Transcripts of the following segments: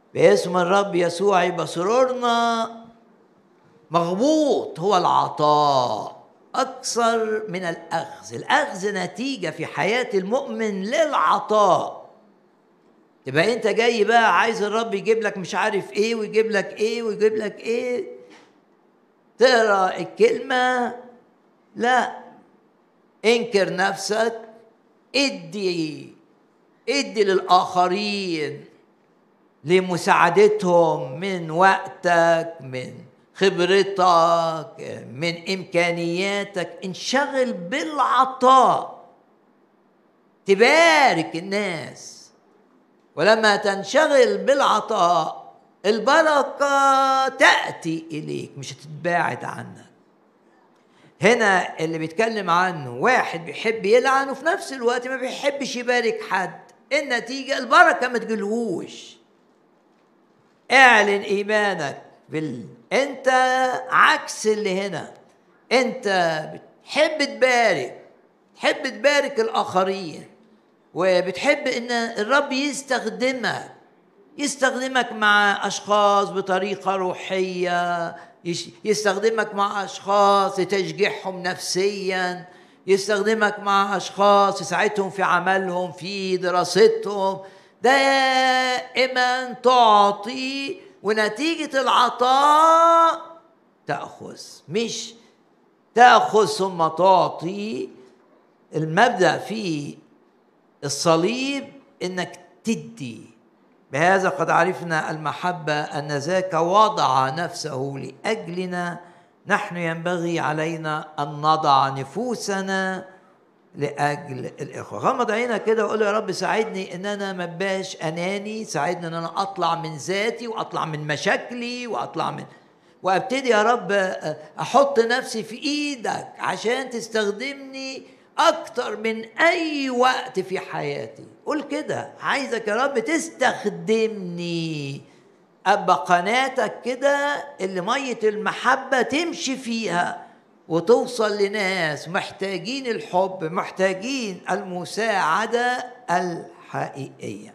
باسم الرب يسوع يبقى سرورنا مغبوط هو العطاء أكثر من الأخذ الأخذ نتيجة في حياة المؤمن للعطاء تبقى أنت جاي بقى عايز الرب يجيب لك مش عارف إيه ويجيب لك إيه ويجيب لك إيه تقرأ الكلمة لا انكر نفسك ادي ادي للآخرين لمساعدتهم من وقتك من خبرتك من امكانياتك انشغل بالعطاء تبارك الناس ولما تنشغل بالعطاء البركه تاتي اليك مش هتتباعد عنك هنا اللي بيتكلم عنه واحد بيحب يلعن وفي نفس الوقت ما بيحبش يبارك حد النتيجه البركه ما تجيلهوش اعلن ايمانك بال انت عكس اللي هنا انت بتحب تبارك تحب تبارك الاخرين وبتحب ان الرب يستخدمك يستخدمك مع اشخاص بطريقه روحيه يستخدمك مع اشخاص لتشجيعهم نفسيا يستخدمك مع اشخاص يساعدهم في عملهم في دراستهم دائما تعطي ونتيجة العطاء تأخذ مش تأخذ ثم تعطي المبدأ في الصليب إنك تدي بهذا قد عرفنا المحبة أن ذاك وضع نفسه لأجلنا نحن ينبغي علينا أن نضع نفوسنا لاجل الاخوه غمض عينك كده وقول يا رب ساعدني ان انا ما بقاش اناني ساعدني ان انا اطلع من ذاتي واطلع من مشاكلي واطلع من وابتدي يا رب احط نفسي في ايدك عشان تستخدمني اكتر من اي وقت في حياتي قول كده عايزك يا رب تستخدمني ابقى قناتك كده اللي ميه المحبه تمشي فيها وتوصل لناس محتاجين الحب محتاجين المساعدة الحقيقية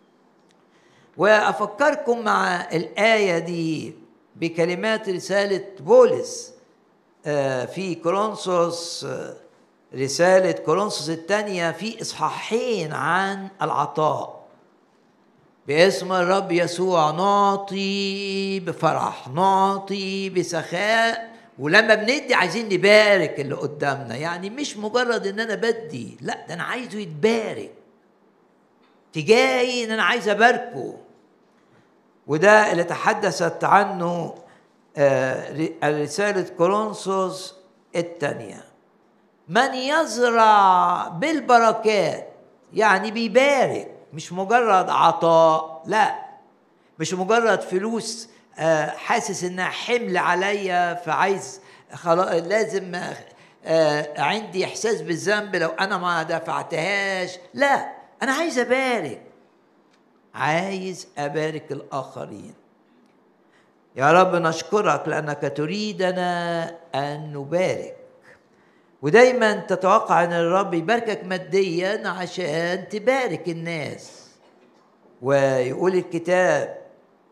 وأفكركم مع الآية دي بكلمات رسالة بولس في كورنثوس رسالة كورنثوس الثانية في إصحاحين عن العطاء باسم الرب يسوع نعطي بفرح نعطي بسخاء ولما بندي عايزين نبارك اللي قدامنا يعني مش مجرد ان انا بدي لا ده انا عايزه يتبارك تجاهي ان انا عايز اباركه وده اللي تحدثت عنه رسالة كورنثوس الثانية من يزرع بالبركات يعني بيبارك مش مجرد عطاء لا مش مجرد فلوس حاسس انها حمل عليا فعايز خلاص لازم عندي احساس بالذنب لو انا ما دفعتهاش لا انا عايز ابارك عايز ابارك الاخرين يا رب نشكرك لانك تريدنا ان نبارك ودايما تتوقع ان الرب يباركك ماديا عشان تبارك الناس ويقول الكتاب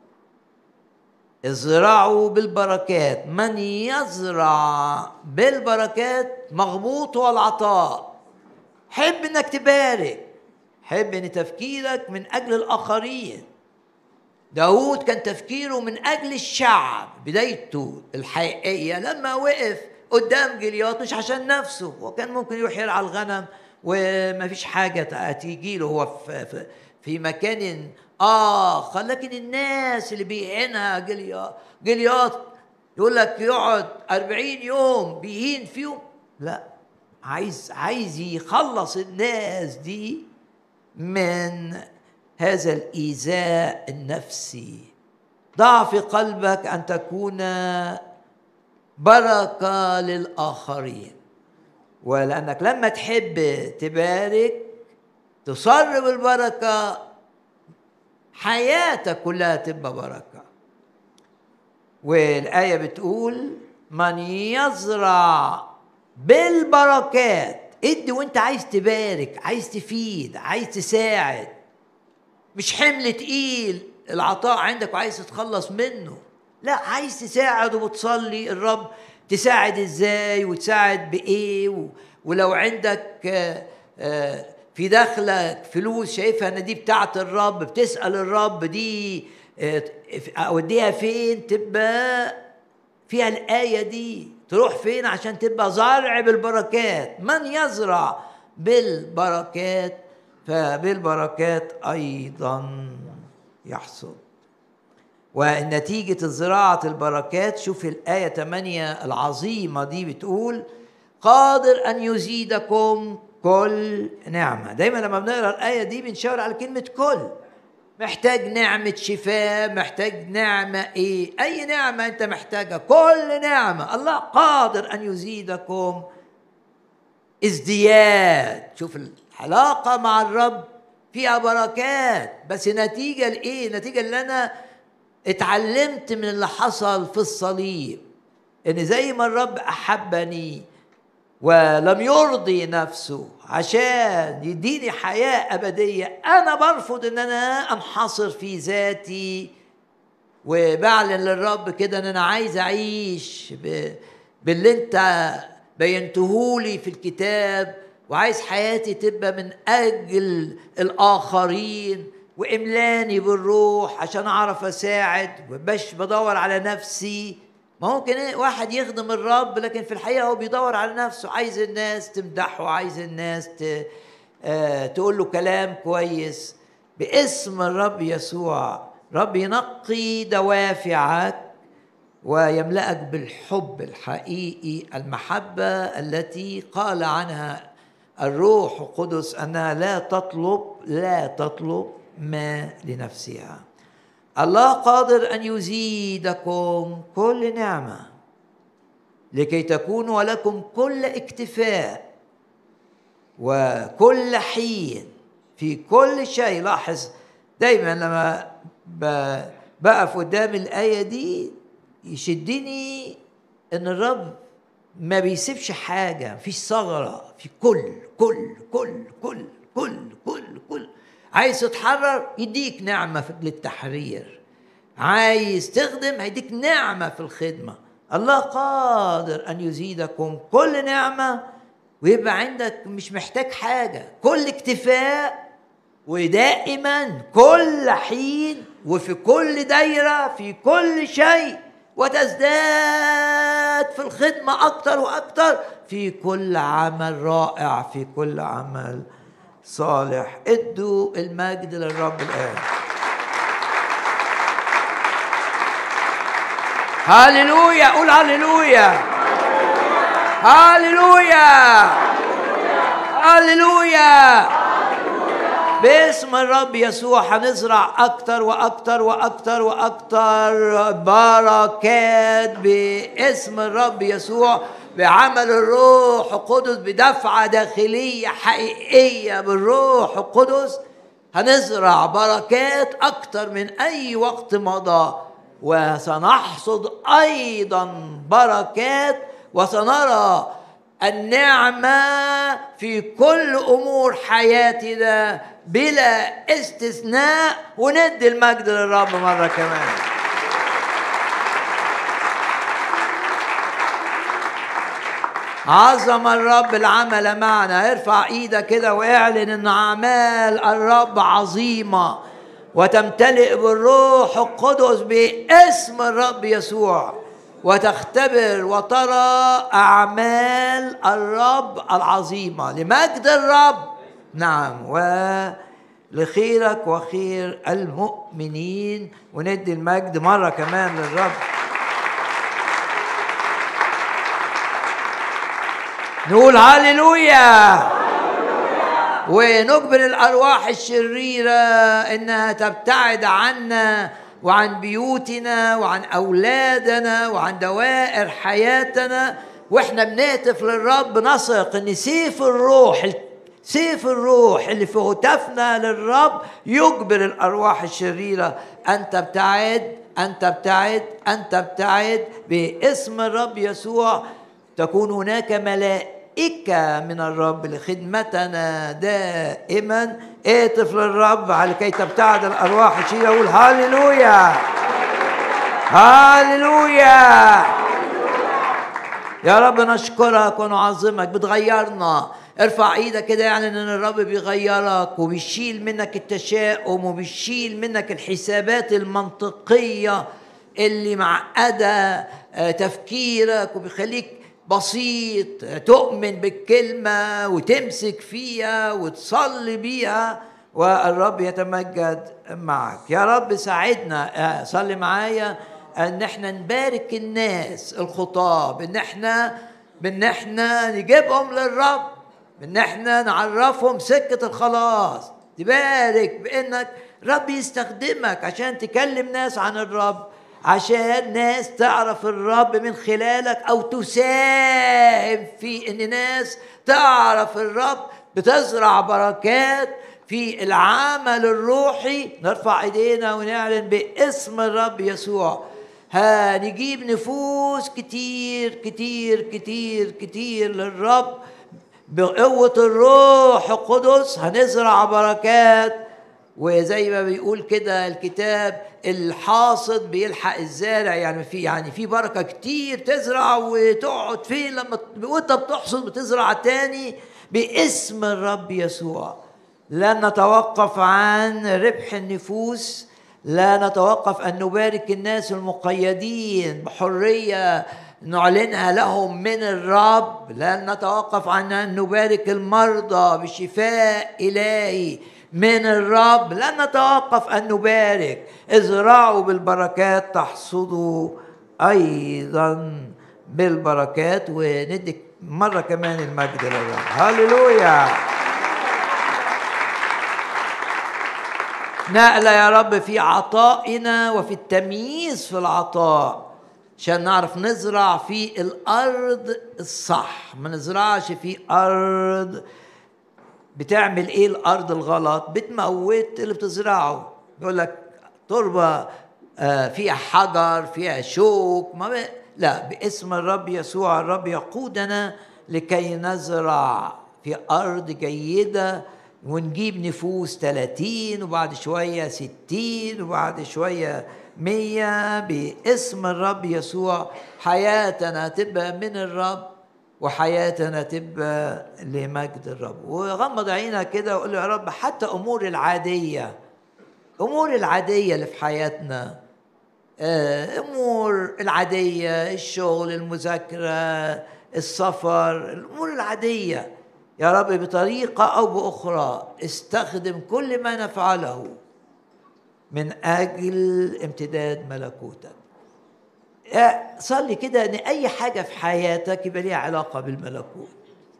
ازرعوا بالبركات من يزرع بالبركات مغبوط هو العطاء حب انك تبارك حب ان تفكيرك من اجل الاخرين داود كان تفكيره من اجل الشعب بدايته الحقيقيه لما وقف قدام جلياط مش عشان نفسه وكان ممكن يروح يرعى الغنم وما فيش حاجه تيجي له هو في, في, في مكان آخر لكن الناس اللي بيهينها جلياط جلياط يقول لك يقعد أربعين يوم بيهين فيهم لا عايز عايز يخلص الناس دي من هذا الإيذاء النفسي ضع في قلبك أن تكون بركة للآخرين ولأنك لما تحب تبارك تصر بالبركة حياتك كلها تبقى بركة والآية بتقول من يزرع بالبركات ادي وانت عايز تبارك عايز تفيد عايز تساعد مش حمل تقيل العطاء عندك وعايز تتخلص منه لا عايز تساعد وبتصلي الرب تساعد ازاي وتساعد بايه ولو عندك آه، آه، في دخلك فلوس شايفها ان دي بتاعت الرب بتسال الرب دي آه، اوديها فين تبقى فيها الايه دي تروح فين عشان تبقى زرع بالبركات من يزرع بالبركات فبالبركات ايضا يحصد ونتيجة زراعة البركات شوف الآية 8 العظيمة دي بتقول قادر أن يزيدكم كل نعمة دايما لما بنقرأ الآية دي بنشاور على كلمة كل محتاج نعمة شفاء محتاج نعمة إيه أي نعمة أنت محتاجها كل نعمة الله قادر أن يزيدكم ازدياد شوف العلاقة مع الرب فيها بركات بس نتيجة لإيه نتيجة اللي أنا اتعلمت من اللي حصل في الصليب ان زي ما الرب احبني ولم يرضي نفسه عشان يديني حياه ابديه انا برفض ان انا انحصر في ذاتي وبعلن للرب كده ان انا عايز اعيش باللي انت بينتهولي في الكتاب وعايز حياتي تبقى من اجل الاخرين واملاني بالروح عشان اعرف اساعد وبش بدور على نفسي ما ممكن إيه واحد يخدم الرب لكن في الحقيقه هو بيدور على نفسه عايز الناس تمدحه عايز الناس ت... آه تقول له كلام كويس باسم الرب يسوع رب ينقي دوافعك ويملأك بالحب الحقيقي المحبة التي قال عنها الروح القدس أنها لا تطلب لا تطلب ما لنفسها الله قادر ان يزيدكم كل نعمه لكي تكونوا لكم كل اكتفاء وكل حين في كل شيء لاحظ دايما لما بقف قدام الايه دي يشدني ان الرب ما بيسيبش حاجه مفيش ثغره في كل كل كل كل كل كل كل عايز تتحرر يديك نعمة للتحرير عايز تخدم هيديك نعمة في الخدمة الله قادر أن يزيدكم كل نعمة ويبقى عندك مش محتاج حاجة كل اكتفاء ودائما كل حين وفي كل دايرة في كل شيء وتزداد في الخدمة أكتر وأكتر في كل عمل رائع في كل عمل صالح ادوا المجد للرب الآن هاليلويا قول هاليلويا هاليلويا هاليلويا باسم الرب يسوع هنزرع أكتر وأكتر وأكتر وأكتر بركات باسم الرب يسوع بعمل الروح القدس بدفعة داخلية حقيقية بالروح القدس هنزرع بركات أكتر من أي وقت مضى وسنحصد أيضا بركات وسنرى النعمة في كل أمور حياتنا بلا استثناء وندي المجد للرب مرة كمان عظم الرب العمل معنا ارفع ايدك كده واعلن ان اعمال الرب عظيمه وتمتلئ بالروح القدس باسم الرب يسوع وتختبر وترى اعمال الرب العظيمه لمجد الرب نعم ولخيرك وخير المؤمنين وندي المجد مره كمان للرب نقول هللويا ونجبر الارواح الشريره انها تبتعد عنا وعن بيوتنا وعن اولادنا وعن دوائر حياتنا واحنا بنهتف للرب نثق ان سيف الروح سيف الروح اللي في هتافنا للرب يجبر الارواح الشريره ان تبتعد ان تبتعد ان تبتعد باسم الرب يسوع تكون هناك ملائكه ملائكة من الرب لخدمتنا دائما اهتف للرب على كي تبتعد الأرواح الشيء يقول هاليلويا هاليلويا يا رب نشكرك ونعظمك بتغيرنا ارفع ايدك كده يعني ان الرب بيغيرك وبيشيل منك التشاؤم وبيشيل منك الحسابات المنطقيه اللي معقده آه، تفكيرك وبيخليك بسيط تؤمن بالكلمه وتمسك فيها وتصلي بيها والرب يتمجد معك يا رب ساعدنا آه، صلي معايا ان احنا نبارك الناس الخطاب ان احنا بان احنا نجيبهم للرب ان احنا نعرفهم سكه الخلاص تبارك بانك رب يستخدمك عشان تكلم ناس عن الرب عشان ناس تعرف الرب من خلالك او تساهم في ان ناس تعرف الرب بتزرع بركات في العمل الروحي نرفع ايدينا ونعلن باسم الرب يسوع هنجيب نفوس كتير كتير كتير كتير للرب بقوة الروح القدس هنزرع بركات وزي ما بيقول كده الكتاب الحاصد بيلحق الزارع يعني في يعني في بركه كتير تزرع وتقعد فين لما وانت بتحصد بتزرع تاني باسم الرب يسوع لا نتوقف عن ربح النفوس لا نتوقف ان نبارك الناس المقيدين بحريه نعلنها لهم من الرب لا نتوقف عن ان نبارك المرضى بشفاء الهي من الرب لن نتوقف ان نبارك ازرعوا بالبركات تحصدوا ايضا بالبركات وندي مره كمان المجد للرب هللويا نقلة يا رب في عطائنا وفي التمييز في العطاء عشان نعرف نزرع في الأرض الصح ما نزرعش في أرض بتعمل ايه الارض الغلط بتموت اللي بتزرعه يقول لك تربه آه، فيها حجر فيها شوك ما ب... لا باسم الرب يسوع الرب يقودنا لكي نزرع في ارض جيده ونجيب نفوس 30 وبعد شويه 60 وبعد شويه مية باسم الرب يسوع حياتنا تبقى من الرب وحياتنا تبقى لمجد الرب وغمض عينك كده وقول له يا رب حتى امور العاديه امور العاديه اللي في حياتنا آه، امور العاديه الشغل المذاكره السفر الامور العاديه يا رب بطريقه او باخرى استخدم كل ما نفعله من اجل امتداد ملكوتك صلي كده ان اي حاجه في حياتك يبقى ليها علاقه بالملكوت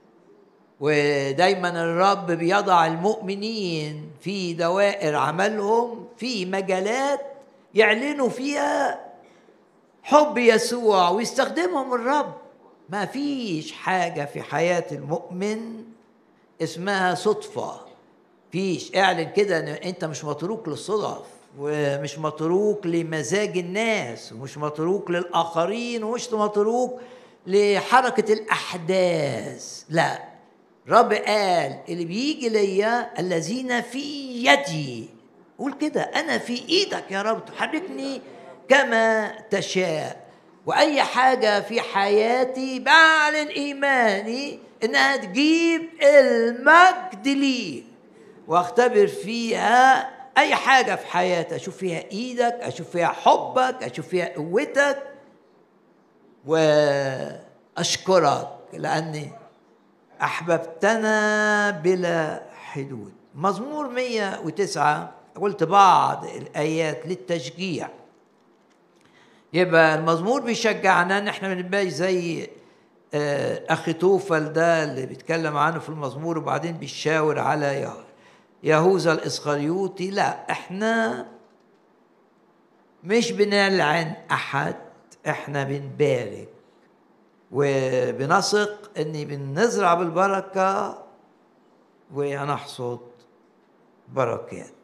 ودايما الرب بيضع المؤمنين في دوائر عملهم في مجالات يعلنوا فيها حب يسوع ويستخدمهم الرب ما فيش حاجة في حياة المؤمن اسمها صدفة فيش اعلن كده ان انت مش متروك للصدف ومش متروك لمزاج الناس ومش متروك للآخرين ومش متروك لحركة الأحداث لا رب قال اللي بيجي ليا الذين في يدي قول كده أنا في إيدك يا رب تحركني كما تشاء وأي حاجة في حياتي بعلن إيماني إنها تجيب المجد لي واختبر فيها اي حاجه في حياتي اشوف فيها ايدك اشوف فيها حبك اشوف فيها قوتك واشكرك لاني احببتنا بلا حدود مزمور 109 قلت بعض الايات للتشجيع يبقى المزمور بيشجعنا ان احنا ما نبقاش زي آه، اخي توفل ده اللي بيتكلم عنه في المزمور وبعدين بيشاور على يهر يهوذا الاسخريوطي لا احنا مش بنلعن احد احنا بنبارك وبنثق ان بنزرع بالبركه وهنحصد بركات